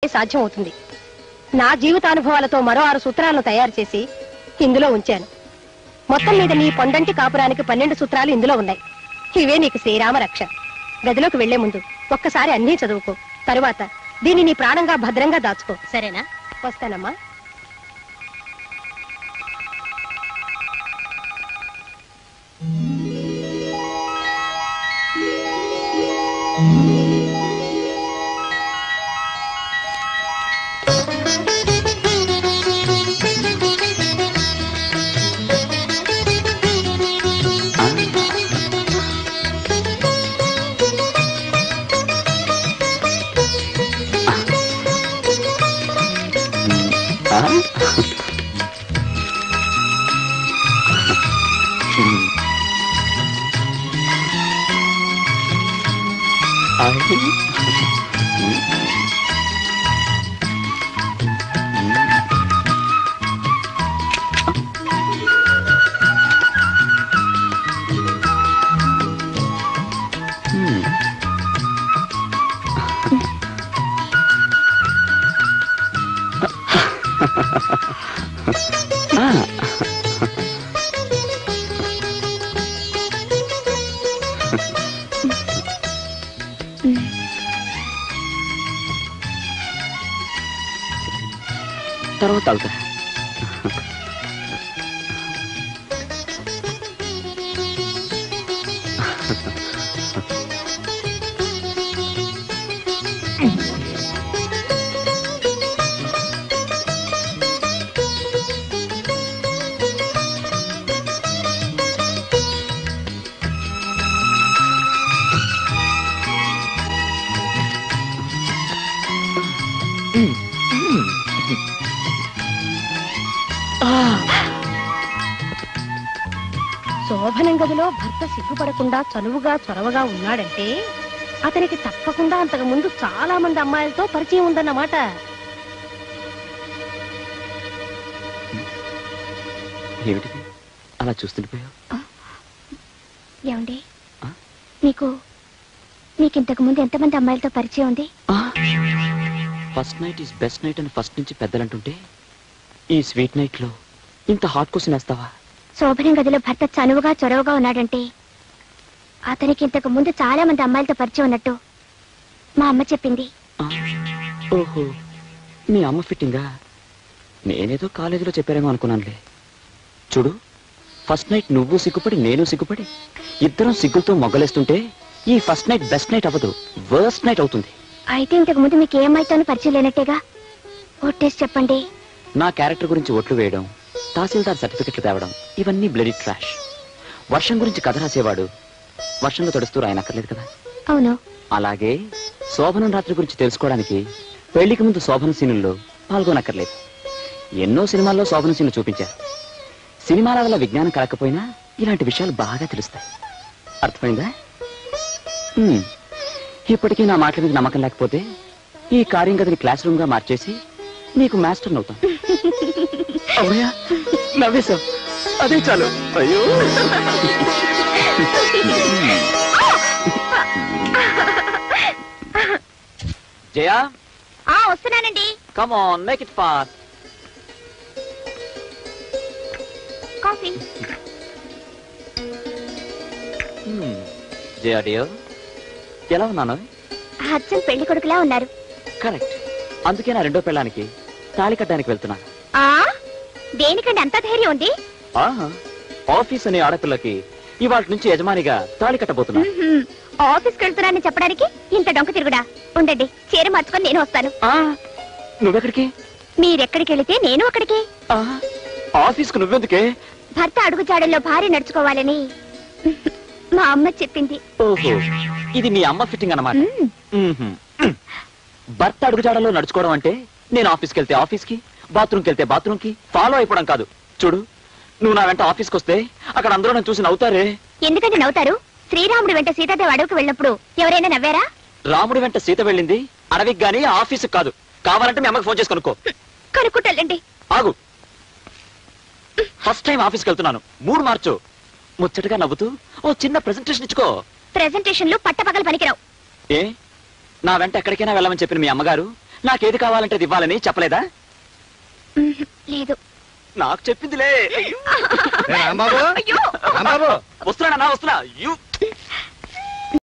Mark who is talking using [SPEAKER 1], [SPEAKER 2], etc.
[SPEAKER 1] సాధ్యం అవుతుంది నా జీవితానుభవాలతో మరో ఆరు సూత్రాలను తయారు చేసి ఇందులో ఉంచాను మొత్తం మీద నీ పొండంటి కాపురానికి పన్నెండు సూత్రాలు ఇందులో ఉన్నాయి ఇవే నీకు శ్రీరామ రక్ష గదిలోకి వెళ్లే ముందు ఒక్కసారి అన్నీ చదువుకో తరువాత దీన్ని నీ ప్రాణంగా భద్రంగా దాచుకో సరేనా వస్తానమ్మా
[SPEAKER 2] తర్వాత తాగుతా
[SPEAKER 1] శోభనం గదిలో భర్త సిగ్గుపడకుండా చనువుగా చొరవగా ఉన్నాడంటే అతనికి తప్పకుండా అంతకు ముందు చాలా మంది అమ్మాయిలతో పరిచయం ఉందన్నమాట
[SPEAKER 2] ఏమిటిది అలా చూస్తుండిపోయావు
[SPEAKER 3] ఏమండి
[SPEAKER 2] ఆ?
[SPEAKER 3] మీకు మీకు ఇంతకు ముందు ఎంతమంది అమ్మాయిలతో పరిచయం ఉంది
[SPEAKER 2] first night is best night అని ఫస్ట్ నుంచి పెద్దలంటుంటే ఈ స్వీట్ నైట్ లో ఇంత హాట్ క్వశ్చన్ వేస్తావా
[SPEAKER 3] శోభనం గదిలో భర్త చనువుగా చొరవగా ఉన్నాడంటే అతనికి ఇంతకు ముందు చాలా మంది అమ్మాయిలతో పరిచయం ఉన్నట్టు మా అమ్మ చెప్పింది
[SPEAKER 2] ఆ, ఓహో మీ అమ్మ ఫిట్టింగా నేనేదో కాలేజీలో చెప్పారేమో అనుకున్నానులే చూడు ఫస్ట్ నైట్ నువ్వు సిగ్గుపడి నేను సిగ్గుపడి ఇద్దరం సిగ్గులతో మొగ్గలేస్తుంటే ఈ ఫస్ట్ నైట్ బెస్ట్ నైట్ అవ్వదు వర్స్ట్ నైట్ అవుతుంది
[SPEAKER 3] అయితే ఇంతకు ముందు మీకు ఏ అమ్మాయితోనూ పరిచయం లేనట్టేగా ఒట్టేసి చెప్పండి
[SPEAKER 2] నా క్యారెక్టర్ గురించి ఓట్లు వేయడం తహసీల్దార్ సర్టిఫికెట్లు తేవడం ఇవన్నీ బ్లడీ ట్రాష్ వర్షం గురించి కథ రాసేవాడు వర్షంలో తడుస్తూ రాయనక్కర్లేదు కదా
[SPEAKER 3] అవును
[SPEAKER 2] అలాగే శోభనం రాత్రి గురించి తెలుసుకోవడానికి పెళ్లికి ముందు శోభన సీనుల్లో పాల్గొనక్కర్లేదు ఎన్నో సినిమాల్లో శోభన సీన్లు చూపించారు సినిమాల వల్ల విజ్ఞానం కలకపోయినా ఇలాంటి విషయాలు బాగా తెలుస్తాయి అర్థమైందా హ్మ్. ఇప్పటికీ నా మాటల మీద నమ్మకం లేకపోతే ఈ కార్యం గదిని క్లాస్ రూమ్ గా మార్చేసి నీకు మాస్టర్ అవుతాను అవునయా నవ్వేశావు అదే చాలు అయ్యో జయా
[SPEAKER 3] ఆ వస్తున్నానండి
[SPEAKER 2] come on make it fast
[SPEAKER 3] coffee
[SPEAKER 2] Jaya dear ఎలా ఉన్నాను
[SPEAKER 3] హడ్సన్ పెళ్లి కొడుకులా ఉన్నారు
[SPEAKER 2] కరెక్ట్ అందుకే నా రెండో పెళ్ళానికి తాళి కట్టడానికి వెళ్తున్నాను
[SPEAKER 3] ఆ దేనికండి అంత ధైర్యం ఉంది
[SPEAKER 2] ఆహా ఆఫీస్ అనే ఆడపిల్లకి ఇవాళ నుంచి యజమానిగా తాళి కట్టబోతున్నాను
[SPEAKER 3] మ్మ్హ్మ్. ఆఫీస్కి వెళ్తున్నానని చెప్పడానికి ఇంత డొంక తిరుగుడా ఉండండి చీర మార్చుకొని నేను వస్తాను
[SPEAKER 2] ఆ, నువ్వెక్కడికి
[SPEAKER 3] మీరెక్కడికి వెళితే నేను అక్కడికి
[SPEAKER 2] ఆ, ఆఫీస్కు నువ్వెందుకే
[SPEAKER 3] భర్త అడుగుజాడల్లో భార్య నడుచుకోవాలని మా అమ్మ చెప్పింది
[SPEAKER 2] ఓహో ఇది మీ అమ్మ ఫిట్టింగ్ అన్నమాట
[SPEAKER 3] మ్మ్.
[SPEAKER 2] మ్మ్హ్మ్. భర్త అడుగుజాడలో నడుచుకోవడం అంటే నేను ఆఫీస్కి వెళ్తే ఆఫీస్కి బాత్రూమ్కి వెళ్తే బాత్రూమ్కి ఫాలో అయిపోవడం కాదు చూడు నువ్వు నా వెంట ఆఫీస్కి వస్తే అక్కడ అందరూ నన్ను చూసి నవ్వుతారే
[SPEAKER 3] ఎందుకంటే నవ్వుతారు శ్రీరాముడు వెంట సీతాదేవి అడవికి వెళ్ళినప్పుడు ఎవరైనా నవ్వారా
[SPEAKER 2] రాముడి వెంట సీత వెళ్ళింది అడవికి గానీ ఆఫీస్కి కాదు కావాలంటే మీ అమ్మకి ఫోన్ చేసి కనుక్కో
[SPEAKER 3] కనుక్కుంటాలండి
[SPEAKER 2] ఆగు ఫస్ట్ టైం ఆఫీస్కి వెళ్తున్నాను మూడు మార్చు ముచ్చటగా నవ్వుతూ ఓ చిన్న ప్రెజెంటేషన్ ఇచ్చుకో
[SPEAKER 3] ప్రెజెంటేషన్లు పట్టపగలు పనికిరావు
[SPEAKER 2] ఏ నా వెంట ఎక్కడికైనా వెళ్ళమని చెప్పిన మీ అమ్మగారు నాకేది కావాలంటే అది ఇవ్వాలని చెప్పలేదా
[SPEAKER 3] ఉహు, లేదు
[SPEAKER 2] నాకు చెప్పిందిలే అయ్యో.
[SPEAKER 4] ఏ రాంబాబు
[SPEAKER 3] అయ్యో
[SPEAKER 4] రాంబాబు
[SPEAKER 2] వస్తున్నానన్నా వస్తున్నా అయ్యో